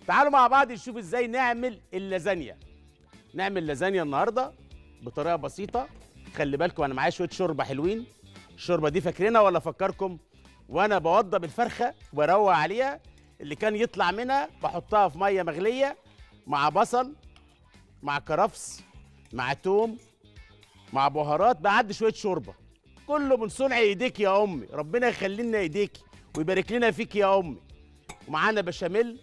تعالوا مع بعض نشوف ازاي نعمل اللازانيا نعمل لازانيا النهارده بطريقه بسيطه خلي بالكم انا معايا شويه شوربه حلوين الشوربه دي فاكرينها ولا افكركم وانا بوضب الفرخه وبروق عليها اللي كان يطلع منها بحطها في ميه مغليه مع بصل مع كرفس مع توم مع بهارات بعد شويه شوربه كله من صنع ايديك يا امي ربنا يخلي لنا ايديكي ويبارك لنا فيك يا امي ومعانا بشاميل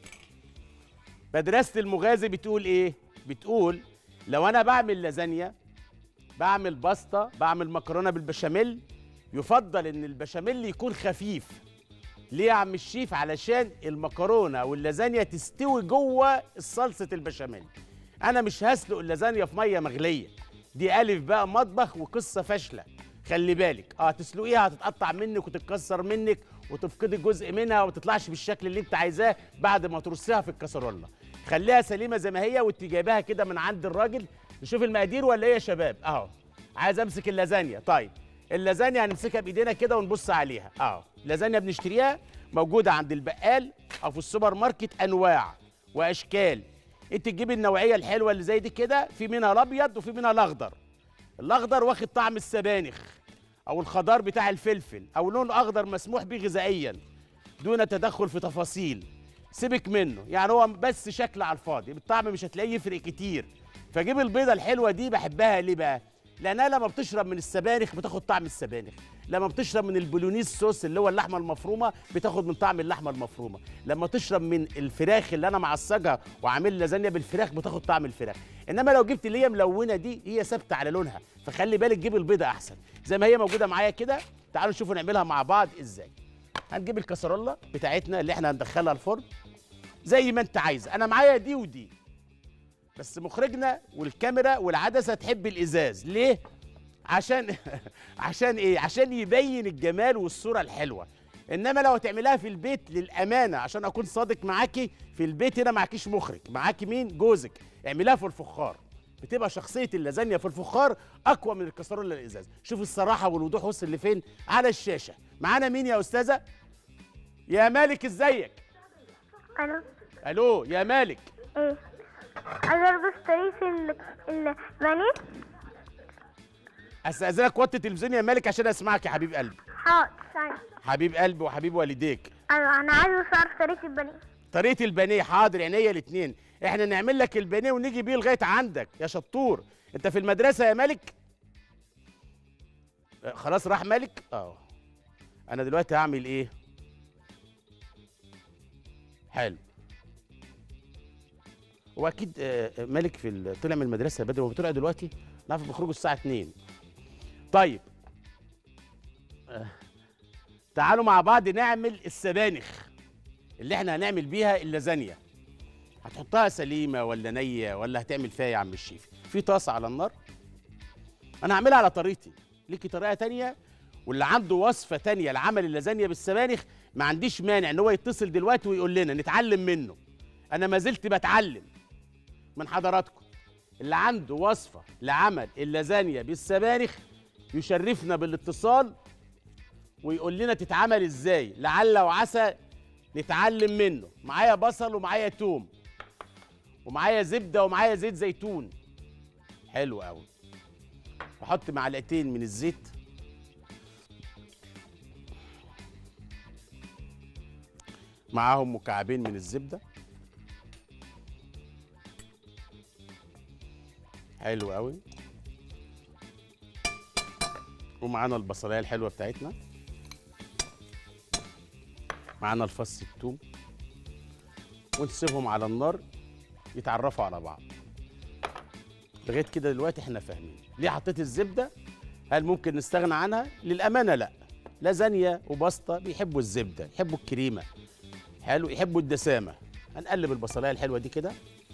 مدرسه المغازي بتقول ايه بتقول لو انا بعمل لازانيا بعمل باستا بعمل مكرونه بالبشاميل يفضل ان البشاميل يكون خفيف ليه يا عم الشيف علشان المكرونه واللازانيا تستوي جوه الصلصه البشاميل انا مش هسلق اللازانيا في ميه مغليه دي الف بقى مطبخ وقصه فاشله خلي بالك اه تسلقيها هتتقطع منك وتتكسر منك وتفقدي جزء منها وما تطلعش بالشكل اللي انت عايزاه بعد ما ترصيها في الكسرونه خليها سليمه زي ما هي وانت جايباها كده من عند الراجل نشوف المقادير ولا ايه يا شباب اهو عايز امسك اللازانيا طيب اللازانيا هنمسكها بايدينا كده ونبص عليها اهو اللازانيا بنشتريها موجوده عند البقال او في السوبر ماركت انواع واشكال انت تجيبي النوعيه الحلوه اللي زي دي كده في منها الابيض وفي منها الاخضر الاخضر واخد طعم السبانخ او الخضار بتاع الفلفل او لون اخضر مسموح به غذائيا دون تدخل في تفاصيل سيبك منه يعني هو بس شكل على الفاضي بالطعم مش هتلاقيه يفرق كتير فجيب البيضه الحلوه دي بحبها ليه بقى لانها لما بتشرب من السبانخ بتاخد طعم السبانخ لما بتشرب من البولونيز صوص اللي هو اللحمه المفرومه بتاخد من طعم اللحمه المفرومه لما تشرب من الفراخ اللي انا معصجها وعامل لازانيا بالفراخ بتاخد طعم الفراخ انما لو جبت اللي هي ملونه دي هي ثابته على لونها فخلي بالك جيب البيضه احسن زي ما هي موجوده معايا كده تعالوا نشوفوا نعملها مع بعض ازاي هنجيب الكسرولة بتاعتنا اللي احنا هندخلها الفرن زي ما انت عايز انا معايا دي ودي بس مخرجنا والكاميرا والعدسه تحب الازاز ليه عشان عشان ايه عشان يبين الجمال والصوره الحلوه انما لو هتعملها في البيت للامانه عشان اكون صادق معاكي في البيت هنا معكيش مخرج معاكي مين جوزك اعملها في الفخار بتبقى شخصيه اللازانيا في الفخار اقوى من الكسرونه الازاز شوف الصراحه والوضوح وصل لفين على الشاشه معانا مين يا استاذه يا مالك ازيك الو الو يا مالك ايه عايزه البس طريقة ال- البانيه استاذنك وطي التلفزيون يا مالك عشان اسمعك يا حبيب قلبي حاضر ثانية حبيب قلبي وحبيب والديك ايوه انا عايزه اعرف طريقة البانيه طريقه البانيه حاضر عينيا الاثنين احنا نعمل لك البانيه ونيجي بيه لغايه عندك يا شطور انت في المدرسه يا مالك آه، خلاص راح مالك اه انا دلوقتي هعمل ايه حلو هو اكيد آه، آه، مالك في ال- طلع من المدرسه بدري هو طلع دلوقتي نعرف بيخرجوا الساعه 2 طيب آه، تعالوا مع بعض نعمل السبانخ اللي احنا هنعمل بيها اللازانيا هتحطها سليمه ولا نيه ولا هتعمل فيها يا عم الشيف في طاسه على النار انا هعملها على طريقتي ليكي طريقه تانية واللي عنده وصفه تانية لعمل اللازانيا بالسبانخ ما عنديش مانع ان هو يتصل دلوقتي ويقول لنا نتعلم منه انا ما زلت بتعلم من حضراتكم اللي عنده وصفه لعمل اللازانيا بالسبانخ يشرفنا بالاتصال ويقول لنا تتعمل ازاي لعل وعسى نتعلم منه معايا بصل ومعايا توم ومعايا زبده ومعايا زيت زيتون حلو قوي احط معلقتين من الزيت معاهم مكعبين من الزبده حلو قوي ومعانا البصلايه الحلوه بتاعتنا معانا الفص الثوم ونسيبهم على النار يتعرفوا على بعض لغايه كده دلوقتي احنا فاهمين ليه حطيت الزبده هل ممكن نستغنى عنها للامانه لا لازانيا وباستا بيحبوا الزبده يحبوا الكريمه حلو يحبوا الدسامه هنقلب البصلايه الحلوه دي كده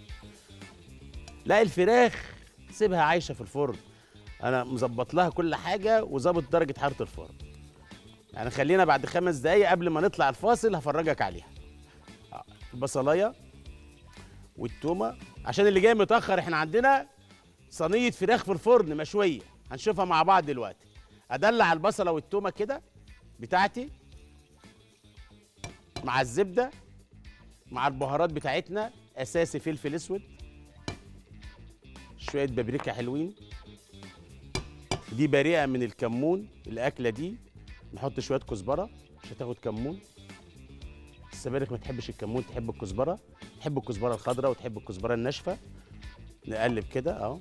لا الفراخ سيبها عايشه في الفرن انا مظبط لها كل حاجه وظابط درجه حراره الفرن يعني خلينا بعد خمس دقايق قبل ما نطلع الفاصل هفرجك عليها آه، البصلايه والتومه عشان اللي جاي متاخر احنا عندنا صينيه فراخ في الفرن مشويه هنشوفها مع بعض دلوقتي ادلع البصله والتومه كده بتاعتي مع الزبده مع البهارات بتاعتنا اساسي فلفل اسود شويه بابريكا حلوين دي بريئه من الكمون الاكله دي نحط شويه كزبره مش هتاخد كمون السبانخ ما تحبش الكمون تحب الكزبره تحب الكزبره الخضراء وتحب الكزبره الناشفه نقلب كده اهو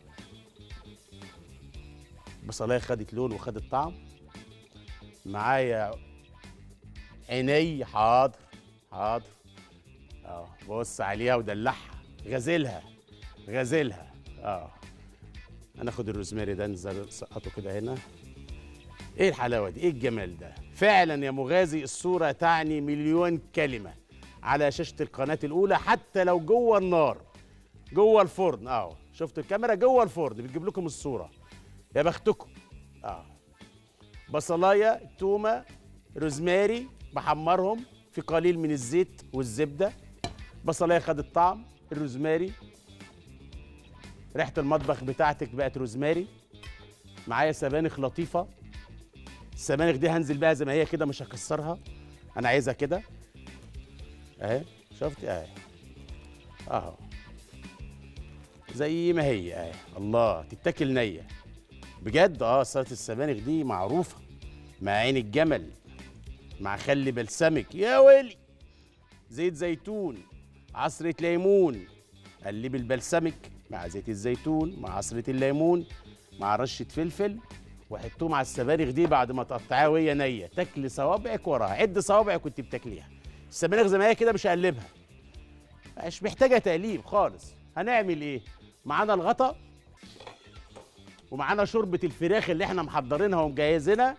بصلايه خدت لون وخدت طعم معايا عيني حاضر حاضر اه بص عليها ودلعها غزلها غزلها اه هناخد الروزماري ده نزل نسقطه كده هنا ايه الحلاوه دي ايه الجمال ده فعلا يا مغازي الصوره تعني مليون كلمه على شاشه القناه الاولى حتى لو جوه النار جوه الفرن اه شفتوا الكاميرا جوه الفرن بتجيب لكم الصوره يا بختكم اه بصلايه تومه روزماري بحمرهم في قليل من الزيت والزبده بصلايه خدت طعم الروزماري ريحه المطبخ بتاعتك بقت روزماري معايا سبانخ لطيفه السبانخ دي هنزل بيها زي ما هي كده مش هكسرها انا عايزها كده اهي شفت اهي اهو زي ما هي اهي الله تتاكل نيه بجد اه سلطه السبانخ دي معروفه مع عين الجمل مع خل بلسمك يا ويلي زيت زيتون عصرة ليمون قلب البلسمك مع زيت الزيتون مع عصرة الليمون مع رشة فلفل وحطهم على السبانخ دي بعد ما تقطعيها وهي نية تاكلي صوابعك وراها عد صوابعك كنت بتاكليها السبانخ زي ما هي كده مش هقلبها مش محتاجة تقليب خالص هنعمل ايه معانا الغطا ومعانا شوربة الفراخ اللي احنا محضرينها ومجهزينها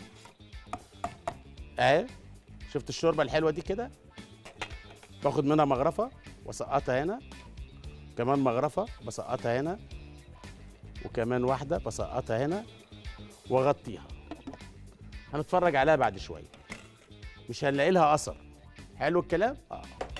اهي شفت الشوربة الحلوة دي كده باخد منها مغرفة واسقطها هنا كمان مغرفة بسقطها هنا وكمان واحدة بسقطها هنا واغطيها هنتفرج عليها بعد شوية مش هنلاقي لها أثر حلو الكلام؟ اه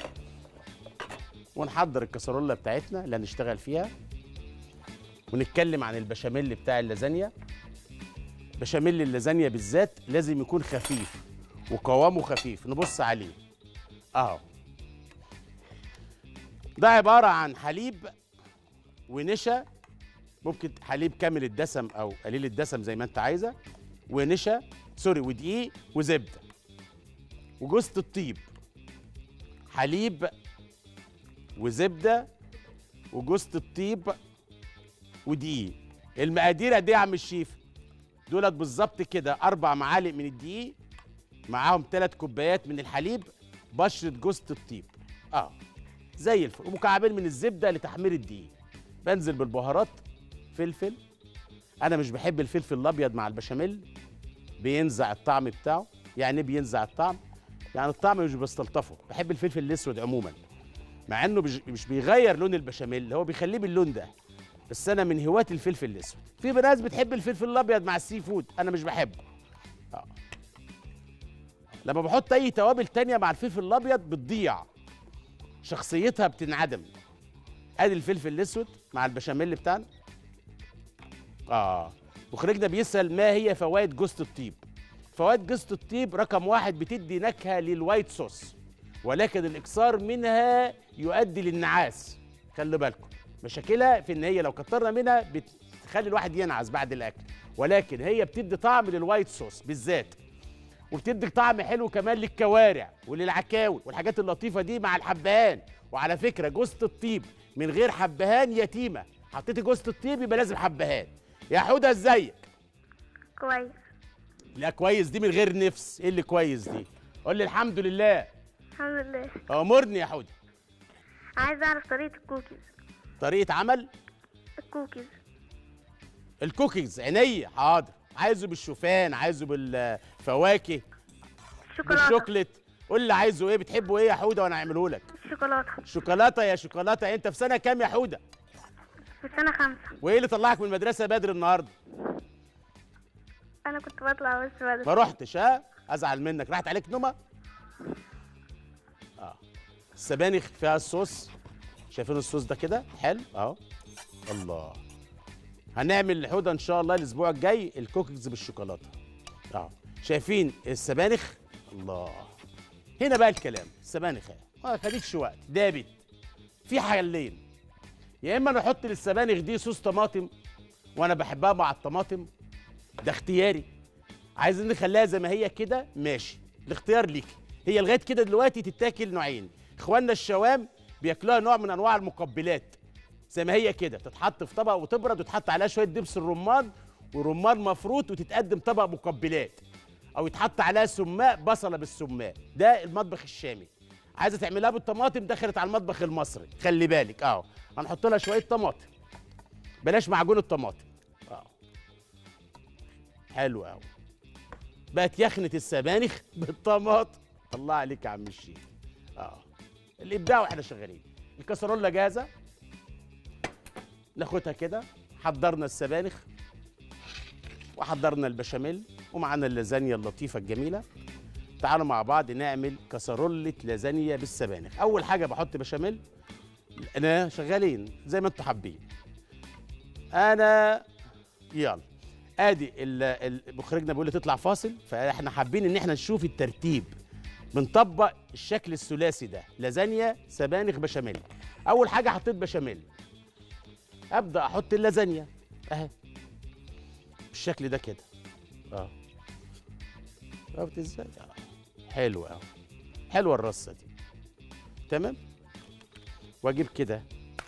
ونحضر الكسرولة بتاعتنا اللي هنشتغل فيها ونتكلم عن البشاميل بتاع اللازانيا بشاميل اللازانيا بالذات لازم يكون خفيف وقوامه خفيف نبص عليه اهو ده عبارة عن حليب ونشا ممكن حليب كامل الدسم أو قليل الدسم زي ما أنت عايزة ونشا سوري ودقيق وزبدة وجوزة الطيب حليب وزبدة وجوزة الطيب ودقيق المقادير قد ايه يا عم الشيف دولت بالظبط كده اربع معالق من الدقيق معاهم ثلاث كوبايات من الحليب بشرة جوزة الطيب اه زي الفل ومكعبين من الزبده لتحمير الدقيق بنزل بالبهارات فلفل انا مش بحب الفلفل الابيض مع البشاميل بينزع الطعم بتاعه يعني ايه بينزع الطعم يعني الطعم مش بستلطفه بحب الفلفل الاسود عموما مع انه مش مش بيغير لون البشاميل هو بيخليه باللون ده بس انا من هواة الفلفل الاسود في ناس بتحب الفلفل الابيض مع السي فود انا مش بحبه آه. لما بحط اي توابل تانية مع الفلفل الابيض بتضيع شخصيتها بتنعدم ادي الفلفل الاسود مع البشاميل بتاعنا اه مخرجنا بيسال ما هي فوائد جوزة الطيب فوائد جوزة الطيب رقم واحد بتدي نكهه للوايت صوص ولكن الاكثار منها يؤدي للنعاس خلي بالكم مشاكلها في ان هي لو كترنا منها بتخلي الواحد ينعس بعد الاكل ولكن هي بتدي طعم للوايت صوص بالذات وبتدي طعم حلو كمان للكوارع وللعكاوي والحاجات اللطيفه دي مع الحبهان وعلى فكره جوزة الطيب من غير حبهان يتيمه حطيتي جوزة الطيب يبقى لازم حبهان يا حوده ازيك كويس لا كويس دي من غير نفس ايه اللي كويس دي قول لي الحمد لله الحمد لله امرني يا حوده عايز اعرف طريقة الكوكيز طريقه عمل الكوكيز الكوكيز عينيا حاضر عايزه بالشوفان عايزه بالفواكه الشوكولاتة بالشوكليت قول لي عايزه ايه بتحبه ايه يا حوده وانا اعمله لك الشوكولاتة شوكولاته يا شوكولاته انت في سنه كام يا حوده في سنة خمسة وايه اللي طلعك من المدرسه بدري النهارده انا كنت بطلع بس بعد ما رحتش ها ازعل منك راحت عليك نومه اه السبانخ فيها الصوص شايفين الصوص ده كده حلو اهو الله هنعمل الحوده ان شاء الله الاسبوع الجاي الكوكيز بالشوكولاته اه شايفين السبانخ الله هنا بقى الكلام السبانخ اهي ما خدتش وقت دابت في حلين يا اما نحط للسبانخ دي صوص طماطم وانا بحبها مع الطماطم ده اختياري عايزين نخليها زي ما هي كده ماشي الاختيار ليك هي لغايه كده دلوقتي تتاكل نوعين اخواننا الشوام بياكلوها نوع من انواع المقبلات زي ما هي كده تتحط في طبق وتبرد وتحط عليها شويه دبس الرمان ورمان مفروط وتتقدم طبق مقبلات او يتحط عليها سماق بصله بالسماق ده المطبخ الشامي عايزه تعملها بالطماطم دخلت على المطبخ المصري خلي بالك اهو هنحط لها شويه طماطم بلاش معجون الطماطم اه حلو قوي بقت يخنه السبانخ بالطماطم الله عليك يا عم الشيخ اه الابداع واحنا شغالين الكسرونه جاهزه ناخدها كده حضرنا السبانخ وحضرنا البشاميل ومعانا اللازانيا اللطيفه الجميله تعالوا مع بعض نعمل كسرولة لازانيا بالسبانخ اول حاجه بحط بشاميل انا شغالين زي ما انتم حابين انا يلا ادي ال- ال- مخرجنا بيقول لي تطلع فاصل فاحنا حابين ان احنا نشوف الترتيب بنطبق الشكل الثلاثي ده لازانيا سبانخ بشاميل اول حاجه حطيت بشاميل ابدا احط اللازانيا اهي بالشكل ده كده اه شفت ازاي آه. حلو قوي حلوه الرصه دي تمام واجيب كده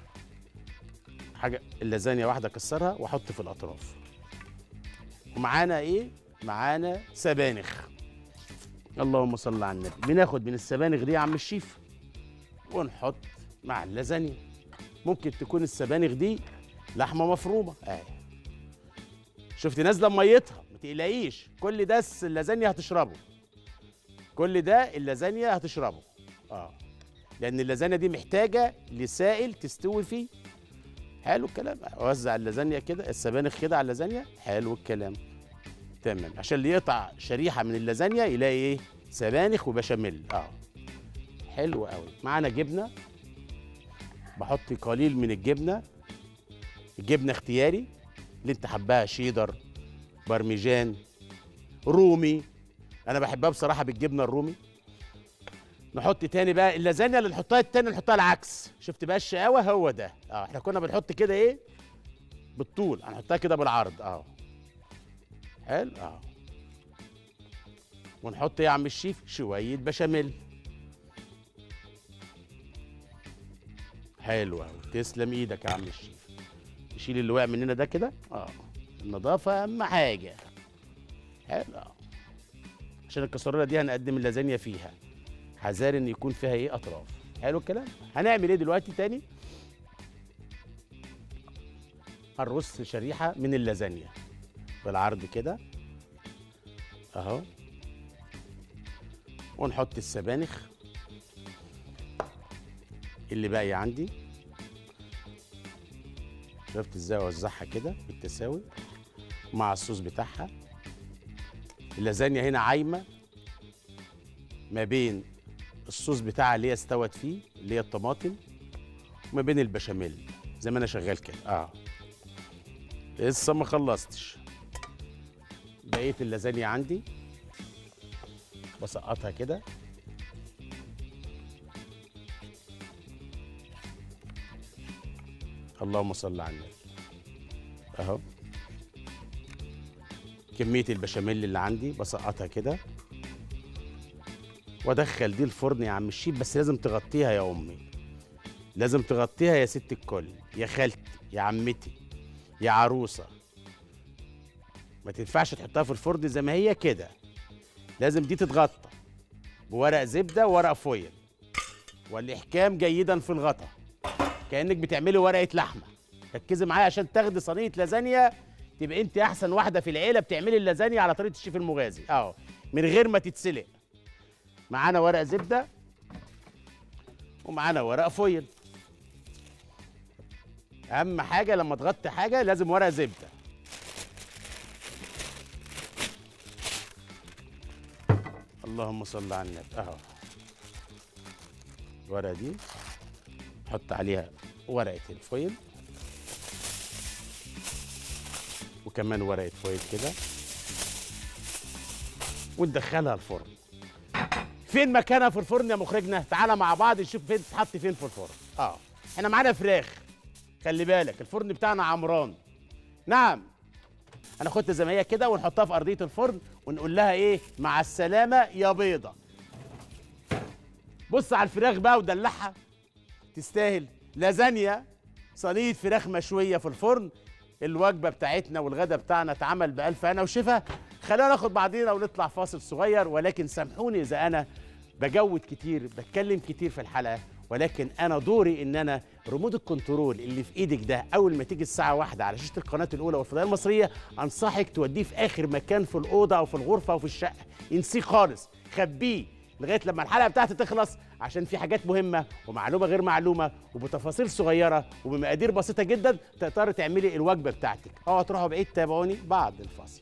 حاجه اللازانيا واحده اكسرها واحط في الاطراف ومعانا ايه معانا سبانخ اللهم صل على النبي بناخد من السبانخ دي يا عم الشيف ونحط مع اللازانيا ممكن تكون السبانخ دي لحمه مفرومه اهي شفت نازله ميتها ما تقلقيش كل ده الس- اللازانيا هتشربه كل ده اللازانيا هتشربه اه لان اللازانيا دي محتاجه لسائل تستوي فيه حلو الكلام اوزع اللازانيا كده السبانخ كده على اللازانيا حلو الكلام تمام عشان اللي يقطع شريحه من اللازانيا يلاقي ايه سبانخ وبشاميل اه حلو قوي معانا جبنه بحط قليل من الجبنه الجبنه اختياري اللي انت حباها شيدر برمجان رومي انا بحبها بصراحه بالجبنه الرومي نحط تاني بقى اللازانيا اللي نحطها التاني نحطها العكس شفت بقى الشقاوه هو ده اه احنا كنا بنحط كده ايه بالطول هنحطها كده بالعرض اه حلو اه ونحط يا عم الشيف شويه بشاميل حلو قوي تسلم ايدك يا عم الشيف نشيل اللي وقع مننا ده كده اه النظافه اهم حاجه حلو آه. عشان الكسرونه دي هنقدم اللازانيا فيها حذار ان يكون فيها ايه اطراف حلو الكلام هنعمل ايه دلوقتي تاني هنرص شريحه من اللازانيا بالعرض كده اهو ونحط السبانخ اللي باقي عندي شفت ازاي اوزعها كده بالتساوي مع الصوص بتاعها اللازانيا هنا عايمه ما بين الصوص بتاعها اللي هي استوت فيه اللي هي الطماطم وما بين البشاميل زي ما انا شغال كده اه لسه ما خلصتش بقيه اللازانيا عندي بسقطها كده اللهم صل على النبي اهو كميه البشاميل اللي عندي بسقطها كده وادخل دي الفرن يا عم الشيف بس لازم تغطيها يا امي لازم تغطيها يا ست الكل يا خالتي يا عمتي يا عروسه ما تنفعش تحطها في الفرن زي ما هي كده لازم دي تتغطى بورق زبده وورق فويل والاحكام جيدا في الغطا كانك بتعملي ورقه لحمه ركزي معايا عشان تاخدي صينيه لازانيا تبقى انت احسن واحده في العيله بتعملي اللازانيا على طريقه الشيف المغازي اهو من غير ما تتسلق معانا ورق زبده ومعانا ورق فويل اهم حاجه لما تغطي حاجه لازم ورق زبده اللهم صل على النبي اهو الورقه دي حط عليها ورقه الفويل وكمان ورقه فويل كده وتدخلها الفرن فين مكانها في الفرن يا مخرجنا تعالى مع بعض نشوف فين تتحط فين في الفرن اه احنا معانا فراخ خلي بالك الفرن بتاعنا عمران نعم هناخدها زي ما هي كده ونحطها في ارضيه الفرن ونقول لها ايه مع السلامه يا بيضه بص على الفراخ بقى ودلعها تستاهل لازانيا صينيه فراخ مشويه في الفرن الوجبه بتاعتنا والغدا بتاعنا اتعمل بألف هنا وشفا خلينا ناخد بعضينا ونطلع فاصل صغير ولكن سامحوني اذا انا بجود كتير بتكلم كتير في الحلقه ولكن انا دوري ان انا ريموت الكنترول اللي في ايدك ده اول ما تيجي الساعه واحدة على شاشه القناه الاولى والفضائيه المصريه انصحك توديه في اخر مكان في الاوضه او في الغرفه او في الشقه انسيه خالص خبيه لغايه لما الحلقه بتاعتي تخلص عشان في حاجات مهمه ومعلومه غير معلومه وبتفاصيل صغيره وبمقادير بسيطه جدا تقدري تعملي الوجبه بتاعتك اوعوا تروحوا بعيد تابعوني بعد الفاصل